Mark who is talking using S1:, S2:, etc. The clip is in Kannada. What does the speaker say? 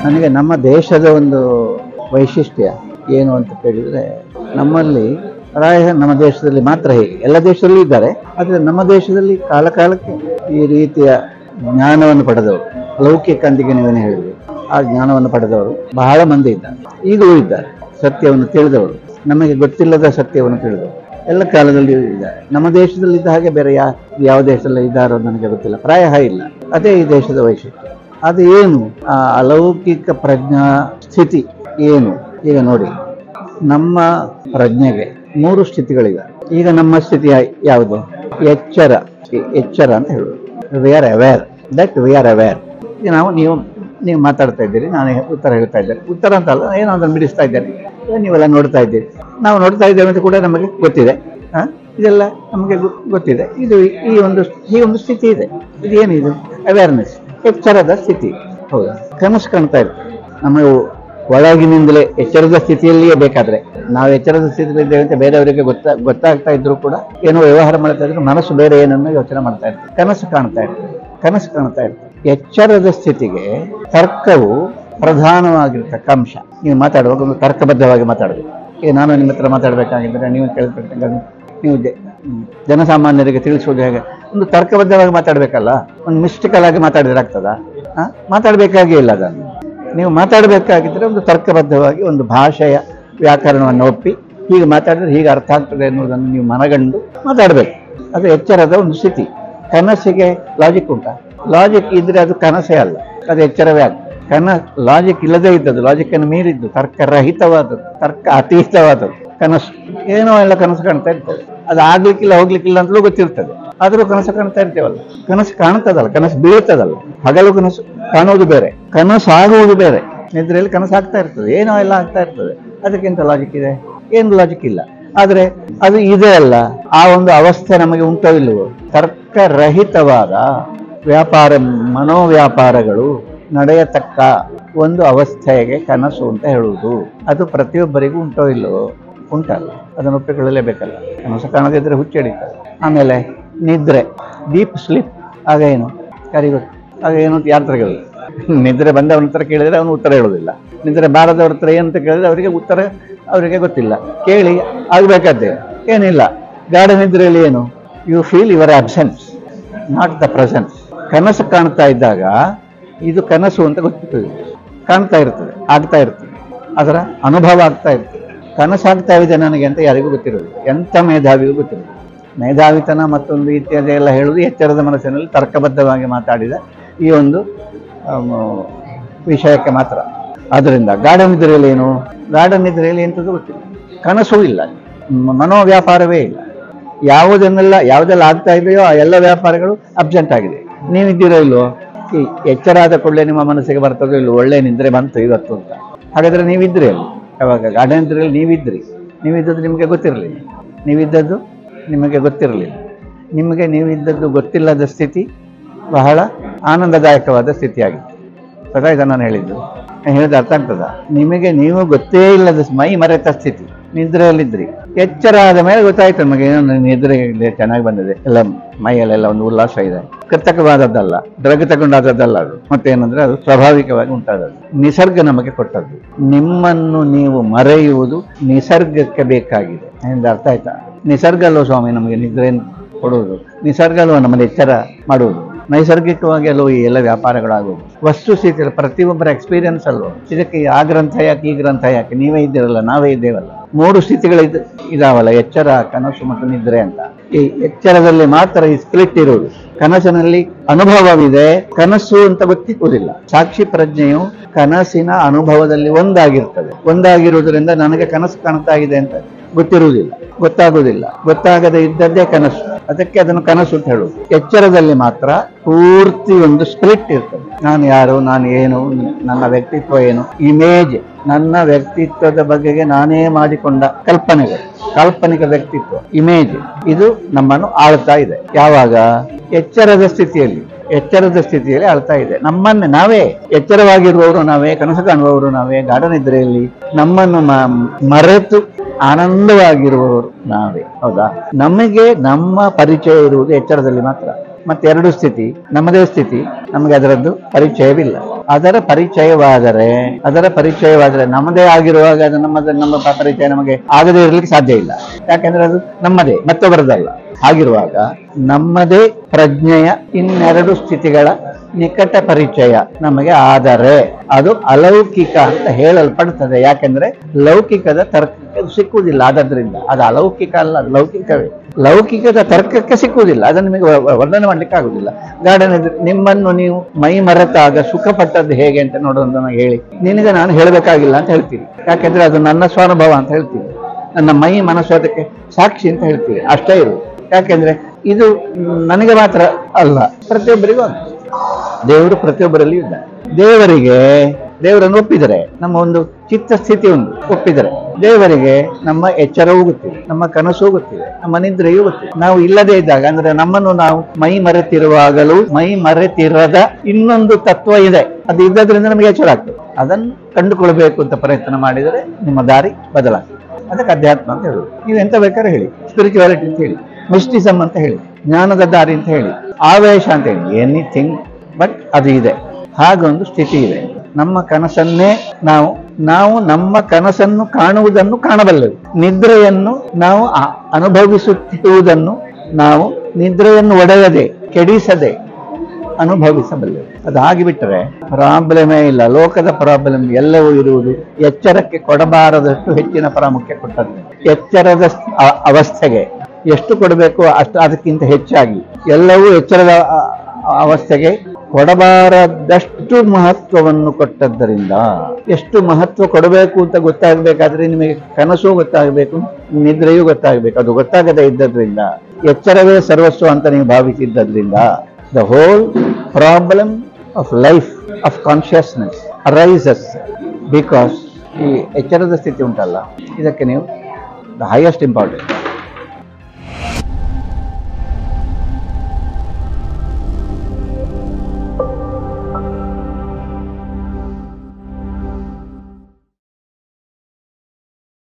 S1: ನನಗೆ ನಮ್ಮ ದೇಶದ ಒಂದು ವೈಶಿಷ್ಟ್ಯ ಏನು ಅಂತ ಕೇಳಿದರೆ ನಮ್ಮಲ್ಲಿ ಪ್ರಾಯ ನಮ್ಮ ದೇಶದಲ್ಲಿ ಮಾತ್ರ ಹೇಗೆ ಎಲ್ಲ ದೇಶದಲ್ಲೂ ಇದ್ದಾರೆ ಆದರೆ ನಮ್ಮ ದೇಶದಲ್ಲಿ ಕಾಲ ಕಾಲಕ್ಕೆ ಈ ರೀತಿಯ ಜ್ಞಾನವನ್ನು ಪಡೆದವರು ಲೌಕಿಕ ಅಂತಿಗೆ ನೀವೇನು ಹೇಳಿದ್ರಿ ಆ ಜ್ಞಾನವನ್ನು ಪಡೆದವರು ಬಹಳ ಮಂದಿ ಇದ್ದಾರೆ ಈಗಲೂ ಇದ್ದಾರೆ ಸತ್ಯವನ್ನು ತಿಳಿದವರು ನಮಗೆ ಗೊತ್ತಿಲ್ಲದ ಸತ್ಯವನ್ನು ತಿಳಿದವರು ಎಲ್ಲ ಕಾಲದಲ್ಲಿಯೂ ಇದ್ದಾರೆ ನಮ್ಮ ದೇಶದಲ್ಲಿ ಇದ್ದ ಹಾಗೆ ಬೇರೆ ಯಾ ಯಾವ ದೇಶದಲ್ಲಿ ಇದ್ದಾರೋ ನನಗೆ ಗೊತ್ತಿಲ್ಲ ಪ್ರಾಯ ಇಲ್ಲ ಅದೇ ಈ ದೇಶದ ವೈಶಿಷ್ಟ್ಯ ಅದು ಏನು ಆ ಅಲೌಕಿಕ ಪ್ರಜ್ಞಾ ಸ್ಥಿತಿ ಏನು ಈಗ ನೋಡಿ ನಮ್ಮ ಪ್ರಜ್ಞೆಗೆ ಮೂರು ಸ್ಥಿತಿಗಳಿವೆ ಈಗ ನಮ್ಮ ಸ್ಥಿತಿ ಯಾ- ಯಾವುದು ಎಚ್ಚರ ಎ- ಎಚ್ಚರ ಅಂತ ಹೇಳುದು we are aware that we are aware ಈಗ ನಾವು ನೀವು ನೀವು ಮಾತಾಡ್ತಾ ಇದ್ದೀರಿ ನಾನು ಉತ್ತರ ಹೇಳ್ತಾ ಇದ್ದೇನೆ ಉತ್ತರ ಅಂತ ಅಲ್ಲ ಏನೋ ಅದನ್ನು ಬಿಡಿಸ್ತಾ ಇದ್ದೇನೆ ಈಗ ನೀವೆಲ್ಲ ನೋಡ್ತಾ ಇದ್ದೀರಿ ನಾವು ನೋಡ್ತಾ ಇದ್ದೇವೆ ಅಂತ ಕೂಡ ನಮಗೆ ಗೊತ್ತಿದೆ ಆ? ಇದೆಲ್ಲ ನಮಗೆ ಗೊ- ಗೊತ್ತಿದೆ ಇದು ಈ ಒಂದು ಈ ಒಂದು ಸ್ಥಿತಿ ಇದೆ ಇದು ಏನಿದು ಅವೇರ್ನೆಸ್ ಎಚ್ಚರದ ಸ್ಥಿತಿ ಹೌದಾ ಕನಸು ಕಾಣ್ತಾ ಇರ್ತದೆ ನಮಗೆ ಒಳಗಿನಿಂದಲೇ ಎಚ್ಚರದ ಸ್ಥಿತಿಯಲ್ಲಿಯೇ ಬೇಕಾದ್ರೆ ನಾವು ಎಚ್ಚರದ ಸ್ಥಿತಿಯಲ್ಲಿ ಇದ್ದೇವೆ ಅಂತ ಬೇರೆಯವರಿಗೆ ಗೊತ್ತಾ ಗೊತ್ತಾಗ್ತಾ ಇದ್ರು ಕೂಡ ಏನೋ ವ್ಯವಹಾರ ಮಾಡ್ತಾ ಇದ್ರು ಮನಸ್ಸು ಬೇರೆ ಏನನ್ನು ಯೋಚನೆ ಮಾಡ್ತಾ ಇರ್ತದೆ ಕನಸು ಕಾಣ್ತಾ ಇರ್ತದೆ ಕನಸು ಕಾಣ್ತಾ ಇರ್ತದೆ ಎಚ್ಚರದ ಸ್ಥಿತಿಗೆ ತರ್ಕವು ಪ್ರಧಾನವಾಗಿರ್ತಕ್ಕ ಅಂಶ ನೀವು ಮಾತಾಡುವಾಗ ಒಂದು ತರ್ಕಬದ್ಧವಾಗಿ ಮಾತಾಡಬೇಕು ಈಗ ನಾನು ನಿಮ್ಮ ಹತ್ರ ಮಾತಾಡಬೇಕಾಗಿದ್ದರೆ ನೀವು ಕೇಳಬೇಕಾಗ ನೀವು ಜ- ಜನಸಾಮಾನ್ಯರಿಗೆ ತಿಳಿಸುವುದು ಹೇಗೆ ಒಂದು ತರ್ಕಬದ್ಧವಾಗಿ ಮಾತಾಡಬೇಕಲ್ಲ ಒಂದು ಮಿಸ್ಟಿಕಲ್ ಆಗಿ ಮಾತಾಡಿದ್ರೆ ಆಗ್ತದಾ ಆ? ಮಾತಾಡಬೇಕಾಗೇ ಇಲ್ಲ ಅದನ್ನು ನೀವು ಮಾತಾಡಬೇಕಾಗಿದ್ದರೆ ಒಂದು ತರ್ಕಬದ್ಧವಾಗಿ ಒಂದು ಭಾಷೆಯ ವ್ಯಾಕರಣವನ್ನು ಒಪ್ಪಿ ಹೀಗೆ ಮಾತಾಡಿದ್ರೆ ಹೀಗೆ ಅರ್ಥ ಆಗ್ತದೆ ಎನ್ನುವುದನ್ನು ನೀವು ಮನಗಂಡು ಮಾತಾಡಬೇಕು ಅದು ಎಚ್ಚರದ ಒಂದು ಸ್ಥಿತಿ ಕನಸಿಗೆ ಲಾಜಿಕ್ ಉಂಟಾ ಲಾಜಿಕ್ ಇದ್ರೆ ಅದು ಕನಸೇ ಅಲ್ಲ ಅದು ಎಚ್ಚರವೇ ಆಗ್ತದೆ ಕನ ಲಾಜಿಕ್ ಇಲ್ಲದೇ ಇದ್ದದ್ದು ಲಾಜಿಕ್ ಅನ್ನು ಮೀರಿದ್ದು ತರ್ಕರಹಿತವಾದದ್ದು ತರ್ಕ ಅತೀತವಾದದ್ದು ಕನಸು ಏನೋ ಎಲ್ಲ ಕನಸು ಕಾಣ್ತಾ ಇರ್ತದೆ ಅದು ಆಗ್ಲಿಕ್ಕಿಲ್ಲ ಹೋಗ್ಲಿಕ್ಕಿಲ್ಲ ಅಂತಲೂ ಗೊತ್ತಿರ್ತದೆ ಆದರೂ ಕನಸು ಕಾಣ್ತಾ ಇರ್ತೇವಲ್ಲ ಕನಸು ಕಾಣ್ತದಲ್ಲ ಕನಸು ಬೀಳ್ತದಲ್ಲ ಹಗಲು ಕನಸು ಕಾಣುವುದು ಬೇರೆ ಕನಸು ಆಗುವುದು ಬೇರೆ ನಿದ್ರೆಯಲ್ಲಿ ಕನಸು ಆಗ್ತಾ ಇರ್ತದೆ ಏನೋ ಎಲ್ಲ ಆಗ್ತಾ ಇರ್ತದೆ ಅದಕ್ಕಿಂತ ಲಾಜಿಕ್ ಇದೆ ಏನು ಲಾಜಿಕ್ ಇಲ್ಲ ಆದ್ರೆ ಅದು ಇದೆ ಅಲ್ಲ ಆ ಒಂದು ಅವಸ್ಥೆ ನಮಗೆ ಉಂಟೋ ಇಲ್ಲವೋ ತರ್ಕರಹಿತವಾದ ವ್ಯಾಪಾರ ಮನೋವ್ಯಾಪಾರಗಳು ನಡೆಯತಕ್ಕ ಒಂದು ಅವಸ್ಥೆಗೆ ಕನಸು ಅಂತ ಹೇಳುವುದು ಅದು ಪ್ರತಿಯೊಬ್ಬರಿಗೂ ಉಂಟೋ ಇಲ್ಲವೋ ಉಂಟಲ್ಲ ಅದನ್ನು ಒಪ್ಪಿಕೊಳ್ಳಲೇಬೇಕಲ್ಲ ಕನಸು ಕಾಣದಿದ್ರೆ ಹುಚ್ಚಡಿತಾರೆ ಆಮೇಲೆ ನಿದ್ರೆ ಡೀಪ್ ಸ್ಲೀಪ್ ಆಗ ಏನು ಯಾರಿಗೂ ಆಗ ಏನು ಅಂತ ಯಾರ ಹತ್ರ ಕೇಳಿಲ್ಲ ನಿದ್ರೆ ಬಂದವನ ಹತ್ರ ಕೇಳಿದ್ರೆ ಅವನು ಉತ್ತರ ಹೇಳೋದಿಲ್ಲ ನಿದ್ರೆ ಬಾರದವ್ರ ಹತ್ರ ಏನಂತ ಕೇಳಿದ್ರೆ ಅವರಿಗೆ ಉತ್ತರ ಅವರಿಗೆ ಗೊತ್ತಿಲ್ಲ ಕೇಳಿ ಆಗಬೇಕಾದ್ದೇ ಏನಿಲ್ಲ ಗಾಢ ನಿದ್ರೆಯಲ್ಲಿ ಏನು you feel your absence not the presence ಕನಸು ಕಾಣ್ತಾ ಇದ್ದಾಗ ಇದು ಕನಸು ಅಂತ ಗೊತ್ತಿರ್ತದೆ ಕಾಣ್ತಾ ಇರ್ತದೆ ಆಗ್ತಾ ಇರ್ತದೆ ಅದರ ಅನುಭವ ಆಗ್ತಾ ಇರ್ತದೆ ಕನಸಾಗ್ತಾ ಇದೆ ನನಗೆ ಅಂತ ಯಾರಿಗೂ ಗೊತ್ತಿರೋದು ಎಂಥ ಮೇಧಾವಿಗೂ ಗೊತ್ತಿರೋದು ಮೇಧಾವಿತನ ಮತ್ತೊಂದು ಇತ್ಯಾದಿ ಎಲ್ಲ ಹೇಳುವುದು ಎಚ್ಚರದ ಮನಸ್ಸಿನಲ್ಲಿ ತರ್ಕಬದ್ಧವಾಗಿ ಮಾತಾಡಿದ ಈ ಒಂದು ಆಮ್, ವಿಷಯಕ್ಕೆ ಮಾತ್ರ ಆದ್ದರಿಂದ ಗಾಢ ನಿದ್ರೆಯಲ್ಲಿ ಏನು ಗಾಢ ನಿದ್ರೆಯಲ್ಲಿ ಎಂಥದ್ದು ಗೊತ್ತಿಲ್ಲ ಕನಸು ಇಲ್ಲ ಮ- ಮನೋವ್ಯಾಪಾರವೇ ಇಲ್ಲ ಯಾವುದನ್ನೆಲ್ಲ ಯಾವುದೆಲ್ಲ ಆಗ್ತಾ ಇದೆಯೋ ಆ ಎಲ್ಲ ವ್ಯಾಪಾರಗಳು ಅಬ್ಸೆಂಟ್ ಆಗಿದೆ ನೀವಿದ್ದೀರೋ ಇಲ್ವೋ ಈ ಎಚ್ಚರ ಆದ ಕೂಡಲೇ ನಿಮ್ಮ ಮನಸ್ಸಿಗೆ ಬರ್ತದೋ ಇಲ್ವೋ ಒಳ್ಳೆ ನಿದ್ರೆ ಬಂತು ಇವತ್ತು ಅಂತ ಹಾಗಾದ್ರೆ ನೀವಿದ್ರಿ ಅಲ್ಲಿ ಯಾವಾಗ ಗಾಢ ನಿದ್ರೆಯಲ್ಲಿ ನೀವಿದ್ರಿ ನೀವಿದ್ದದ್ದು ನಿಮಗೆ ಗೊತ್ತಿರಲಿಲ್ಲ ನೀವಿದ್ದದ್ದು ನಿಮಗೆ ಗೊತ್ತಿರಲಿಲ್ಲ ನಿಮಗೆ ನೀವಿದ್ದದ್ದು ಗೊತ್ತಿಲ್ಲದ ಸ್ಥಿತಿ ಬಹಳ ಆನಂದದಾಯಕವಾದ ಸ್ಥಿತಿಯಾಗಿತ್ತು ಸದಾ ಇದನ್ನು ನಾನು ಹೇಳಿದ್ದು ನಾನು ಹೇಳಿದ ಅರ್ಥ ಆಗ್ತದ ನಿಮಗೆ ನೀವು ಗೊತ್ತೇ ಇಲ್ಲದ ಮೈ ಮರೆತ ಸ್ಥಿತಿ ನಿದ್ರೆಯಲ್ಲಿದ್ರಿ ಎಚ್ಚರ ಆದ ಮೇಲೆ ಗೊತ್ತಾಯ್ತು ನಮಗೆ ಏನೋ ನನ್ನ ನಿದ್ರೆ ಇದೆ, ಚೆನ್ನಾಗಿ ಬಂದಿದೆ ಎಲ್ಲ ಮೈಯಲ್ಲೆಲ್ಲ ಒಂದು ಉಲ್ಲಾಸ ಇದೆ ಕೃತಕವಾದದ್ದಲ್ಲ ಡ್ರಗ್ ತಗೊಂಡಾದದ್ದಲ್ಲ ಅದು ಮತ್ತೇನಂದ್ರೆ ಅದು ಸ್ವಾಭಾವಿಕವಾಗಿ ಉಂಟಾದದ್ದು ನಿಸರ್ಗ ನಮಗೆ ಕೊಟ್ಟದ್ದು ನಿಮ್ಮನ್ನು ನೀವು ಮರೆಯುವುದು ನಿಸರ್ಗಕ್ಕೆ ಬೇಕಾಗಿದೆ ಎಂದು ಅರ್ಥ ಆಯ್ತಾ ನಿಸರ್ಗ ಅಲ್ವೋ ಸ್ವಾಮಿ ನಮಗೆ ನಿದ್ರೆ ಕೊಡುವುದು ನಿಸರ್ಗ ಅಲ್ವೋ ನಮ್ಮಲ್ಲಿ ಎಚ್ಚರ ಮಾಡುವುದು ನೈಸರ್ಗಿಕವಾಗಿ ಅಲ್ವೋ ಈ ಎಲ್ಲ ವ್ಯಾಪಾರಗಳಾಗುವುದು ವಸ್ತು ಸ್ಥಿತಿಯಲ್ಲಿ ಪ್ರತಿಯೊಬ್ಬರ ಎಕ್ಸ್ಪೀರಿಯನ್ಸ್ ಅಲ್ವೋ ಇದಕ್ಕೆ ಆ ಗ್ರಂಥ ಯಾಕೆ ಈ ಗ್ರಂಥ ಯಾಕೆ ನೀವೇ ಇದ್ದೀರಲ್ಲ ನಾವೇ ಇದ್ದೇವಲ್ಲ ಮೂರು ಸ್ಥಿತಿಗಳು ಇದ್- ಇದಾವಲ್ಲ ಎಚ್ಚರ ಕನಸು ಮತ್ತು ನಿದ್ರೆ ಅಂತ ಈ ಎಚ್ಚರದಲ್ಲಿ ಮಾತ್ರ ಈ ಸ್ಪ್ಲಿಟ್ ಇರುವುದು ಕನಸಿನಲ್ಲಿ ಅನುಭವವಿದೆ ಕನಸು ಅಂತ ಗೊತ್ತಿರುವುದಿಲ್ಲ ಸಾಕ್ಷಿ ಪ್ರಜ್ಞೆಯು ಕನಸಿನ ಅನುಭವದಲ್ಲಿ ಒಂದಾಗಿರ್ತದೆ ಒಂದಾಗಿರುವುದರಿಂದ ನನಗೆ ಕನಸು ಕಾಣ್ತಾ ಇದೆ ಅಂತ ಗೊತ್ತಿರುವುದಿಲ್ಲ ಗೊತ್ತಾಗುವುದಿಲ್ಲ ಗೊತ್ತಾಗದೆ ಇದ್ದದ್ದೇ ಕನಸು ಅದಕ್ಕೆ ಅದನ್ನು ಕನಸು ಅಂತ ಹೇಳುವುದು ಎಚ್ಚರದಲ್ಲಿ ಮಾತ್ರ ಪೂರ್ತಿ ಒಂದು ಸ್ಪ್ಲಿಟ್ ಇರ್ತದೆ ನಾನು ಯಾರು ನಾನು ಏನು ನನ್ನ ವ್ಯಕ್ತಿತ್ವ ಏನು ಇಮೇಜ್ ನನ್ನ ವ್ಯಕ್ತಿತ್ವದ ಬಗೆಗೆ ನಾನೇ ಮಾಡಿಕೊಂಡ ಕಲ್ಪನೆಗಳು ಕಾಲ್ಪನಿಕ ವ್ಯಕ್ತಿತ್ವ ಇಮೇಜ್ ಇದು ನಮ್ಮನ್ನು ಆಳ್ತಾ ಇದೆ ಯಾವಾಗ ಎಚ್ಚರದ ಸ್ಥಿತಿಯಲ್ಲಿ ಎಚ್ಚರದ ಸ್ಥಿತಿಯಲ್ಲಿ ಆಳ್ತಾ ಇದೆ ನಮ್ಮನ್ನೇ ನಾವೇ ಎಚ್ಚರವಾಗಿರುವವರು ನಾವೇ ಕನಸು ಕಾಣುವವರು ನಾವೇ ಗಾಢ ನಿದ್ರೆಯಲ್ಲಿ ನಮ್ಮನ್ನು ಮ- ಮರೆತು ಆನಂದವಾಗಿರುವವರು ನಾವೇ ಹೌದಾ ನಮಗೆ ನಮ್ಮ ಪರಿಚಯ ಇರುವುದು ಎಚ್ಚರದಲ್ಲಿ ಮಾತ್ರ ಮತ್ತೆ ಎರಡು ಸ್ಥಿತಿ ನಮ್ಮದೇ ಸ್ಥಿತಿ ನಮಗೆ ಅದರದ್ದು ಪರಿಚಯವಿಲ್ಲ ಅದರ ಪರಿಚಯವಾದರೆ ಅದರ ಪರಿಚಯವಾದರೆ ನಮ್ಮದೇ ಆಗಿರುವಾಗ ಅದು ನಮ್ಮದ ನಮ್ಮ ಪ- ಪರಿಚಯ ನಮಗೆ ಆಗದೇ ಇರಲಿಕ್ಕೆ ಸಾಧ್ಯ ಇಲ್ಲ ಯಾಕಂದ್ರೆ ಅದು ನಮ್ಮದೇ ಮತ್ತೊಬ್ಬರದಲ್ಲ ಹಾಗಿರುವಾಗ ನಮ್ಮದೇ ಪ್ರಜ್ಞೆಯ ಇನ್ನೆರಡು ಸ್ಥಿತಿಗಳ ನಿಕಟ ಪರಿಚಯ ನಮಗೆ ಆದರೆ ಅದು ಅಲೌಕಿಕ ಅಂತ ಹೇಳಲ್ಪಡುತ್ತದೆ ಯಾಕೆಂದ್ರೆ ಲೌಕಿಕದ ತರ್ಕಕ್ಕೆ ಅದು ಸಿಕ್ಕುವುದಿಲ್ಲ ಆದದ್ರಿಂದ ಅದು ಅಲೌಕಿಕ ಅಲ್ಲ ಅದು ಲೌಕಿಕವೇ ಲೌಕಿಕದ ತರ್ಕಕ್ಕೆ ಸಿಕ್ಕುವುದಿಲ್ಲ ಅದನ್ನು ನಿಮಗೆ ವ- ವ- ವರ್ಣನೆ ಮಾಡ್ಲಿಕ್ಕೆ ಆಗುದಿಲ್ಲ ಗಾರ್ಡನ್ ನಿಮ್ಮನ್ನು ನೀವು ಮೈ ಮರೆತಾಗ ಸುಖ ಪಟ್ಟದ್ದು ಹೇಗೆ ಅಂತ ನೋಡೋದು ನನಗೆ ಹೇಳಿ ನಿನಗೆ ನಾನು ಹೇಳಬೇಕಾಗಿಲ್ಲ ಅಂತ ಹೇಳ್ತೀನಿ ಯಾಕೆಂದ್ರೆ ಅದು ನನ್ನ ಸ್ವಾನುಭವ ಅಂತ ಹೇಳ್ತೀನಿ ನನ್ನ ಮೈ ಮನಸ್ಸು ಅದಕ್ಕೆ ಸಾಕ್ಷಿ ಅಂತ ಹೇಳ್ತೀವಿ ಅಷ್ಟೇ ಇರು ಯಾಕೆಂದ್ರೆ ಇದು ನನಗೆ ಮಾತ್ರ ಅಲ್ಲ ಪ್ರತಿಯೊಬ್ಬರಿಗೂ ಅದು. ದೇವರು ಪ್ರತಿಯೊಬ್ಬರಲ್ಲಿ ಇದ್ದಾನೆ ದೇವರಿಗೆ ದೇವರನ್ನು ಒಪ್ಪಿದರೆ ನಮ್ಮ ಒಂದು ಚಿತ್ತ ಸ್ಥಿತಿ ಒಂದು ಒಪ್ಪಿದರೆ ದೇವರಿಗೆ ನಮ್ಮ ಎಚ್ಚರವೂ ಗೊತ್ತಿದೆ ನಮ್ಮ ಕನಸು ಗೊತ್ತಿದೆ ನಮ್ಮ ನಿದ್ರೆಯೂ ಗೊತ್ತಿದೆ ನಾವು ಇಲ್ಲದೆ ಇದ್ದಾಗ ಅಂದ್ರೆ ನಮ್ಮನ್ನು ನಾವು ಮೈ ಮರೆತಿರುವಾಗಲೂ ಮೈ ಮರೆತಿರದ ಇನ್ನೊಂದು ತತ್ವ ಇದೆ ಅದು ಇದ್ದದ್ರಿಂದ ನಮಗೆ ಎಚ್ಚರ ಆಗ್ತದೆ ಅದನ್ನು ಕಂಡುಕೊಳ್ಬೇಕು ಅಂತ ಪ್ರಯತ್ನ ಮಾಡಿದರೆ ನಿಮ್ಮ ದಾರಿ ಬದಲಾಗ್ತದೆ ಅದಕ್ಕೆ ಅಧ್ಯಾತ್ಮ ಅಂತ ಹೇಳುದು ನೀವು ಎಂತ ಬೇಕಾದ್ರೆ ಹೇಳಿ ಸ್ಪಿರಿಚುವಾಲಿಟಿ ಅಂತ ಹೇಳಿ ಮಿಸ್ಟಿಸಮ್ ಅಂತ ಹೇಳಿ ಜ್ಞಾನದ ದಾರಿ ಅಂತ ಹೇಳಿ ಆವೇಶ ಅಂತ ಹೇಳಿ ಎನಿಥಿಂಗ್ ಬಟ್ ಅದು ಇದೆ ಹಾಗೊಂದು ಸ್ಥಿತಿ ಇದೆ ನಮ್ಮ ಕನಸನ್ನೇ ನಾವು ನಾವು ನಮ್ಮ ಕನಸನ್ನು ಕಾಣುವುದನ್ನು ಕಾಣಬಲ್ಲೆವು ನಿದ್ರೆಯನ್ನು ನಾವು ಆ- ಅನುಭವಿಸುತ್ತಿರುವುದನ್ನು ನಾವು ನಿದ್ರೆಯನ್ನು ಒಡೆಯದೆ ಕೆಡಿಸದೆ ಅನುಭವಿಸಬಲ್ಲೆವು ಅದು ಆಗಿಬಿಟ್ಟರೆ ಪ್ರಾಬ್ಲಮೇ ಇಲ್ಲ ಲೋಕದ ಪ್ರಾಬ್ಲಮ್ ಎಲ್ಲವೂ ಇರುವುದು ಎಚ್ಚರಕ್ಕೆ ಕೊಡಬಾರದಷ್ಟು ಹೆಚ್ಚಿನ ಪ್ರಾಮುಖ್ಯ ಕೊಟ್ಟದ್ದು ಎಚ್ಚರದ ಸ್- ಅ- ಅವಸ್ಥೆಗೆ ಎಷ್ಟು ಕೊಡಬೇಕು ಅಷ್ಟು ಅದಕ್ಕಿಂತ ಹೆಚ್ಚಾಗಿ ಎಲ್ಲವೂ ಎಚ್ಚರದ ಅ- ಅವಸ್ಥೆಗೆ ಕೊಡಬಾರದಷ್ಟು ಮಹತ್ವವನ್ನು ಕೊಟ್ಟದ್ದರಿಂದ ಎಷ್ಟು ಮಹತ್ವ ಕೊಡಬೇಕು ಅಂತ ಗೊತ್ತಾಗಬೇಕಾದ್ರೆ ನಿಮಗೆ ಕನಸು ಗೊತ್ತಾಗಬೇಕು ನಿದ್ರೆಯೂ ಗೊತ್ತಾಗಬೇಕು ಅದು ಗೊತ್ತಾಗದೇ ಇದ್ದದ್ರಿಂದ ಎಚ್ಚರವೇ ಸರ್ವಸ್ವ ಅಂತ ನೀವು ಭಾವಿಸಿದ್ದರಿಂದ the whole problem of life of consciousness arises because ಈ ಎಚ್ಚರದ ಸ್ಥಿತಿ ಉಂಟಲ್ಲ ಇದಕ್ಕೆ ನೀವು ದ ಹೈಯೆಸ್ಟ್ ಇಂಪಾರ್ಟೆಂಟ್